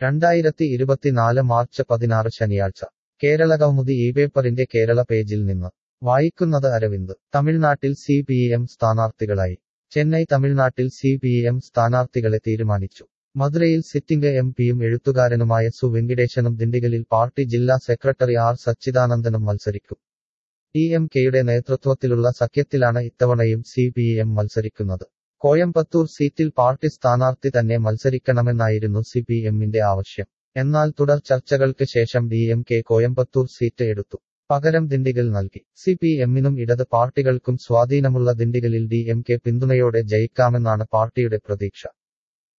രണ്ടായിരത്തി ഇരുപത്തിനാല് മാർച്ച് പതിനാറ് ശനിയാഴ്ച കേരളകൗമുദി ഈ പേപ്പറിന്റെ കേരള പേജിൽ നിന്ന് വായിക്കുന്നത് അരവിന്ദ് തമിഴ്നാട്ടിൽ സി പി എം സ്ഥാനാർത്ഥികളായി ചെന്നൈ തമിഴ്നാട്ടിൽ സി പി എം സ്ഥാനാർത്ഥികളെ തീരുമാനിച്ചു മധുരയിൽ സിറ്റിംഗ് എം പിയും എഴുത്തുകാരനുമായ സു വെങ്കിടേശനും ദിണ്ടിഗലിൽ പാർട്ടി ജില്ലാ സെക്രട്ടറി ആർ സച്ചിദാനന്ദനും മത്സരിക്കും ഡി എം കെയുടെ നേതൃത്വത്തിലുള്ള സഖ്യത്തിലാണ് ഇത്തവണയും സി പി എം മത്സരിക്കുന്നത് കോയമ്പത്തൂർ സീറ്റിൽ പാർട്ടി സ്ഥാനാർത്ഥി തന്നെ മത്സരിക്കണമെന്നായിരുന്നു സി പി എമ്മിന്റെ ആവശ്യം എന്നാൽ തുടർ ചർച്ചകൾക്ക് ശേഷം D M K Coimbatore seat എടുത്തു പകരം ദിണ്ടിഗൽ നൽകി സി പി എമ്മിനും ഇടത് പാർട്ടികൾക്കും സ്വാധീനമുള്ള ദിണ്ടിഗലിൽ ഡി എം കെ പിന്തുണയോടെ ജയിക്കാമെന്നാണ് പാർട്ടിയുടെ പ്രതീക്ഷ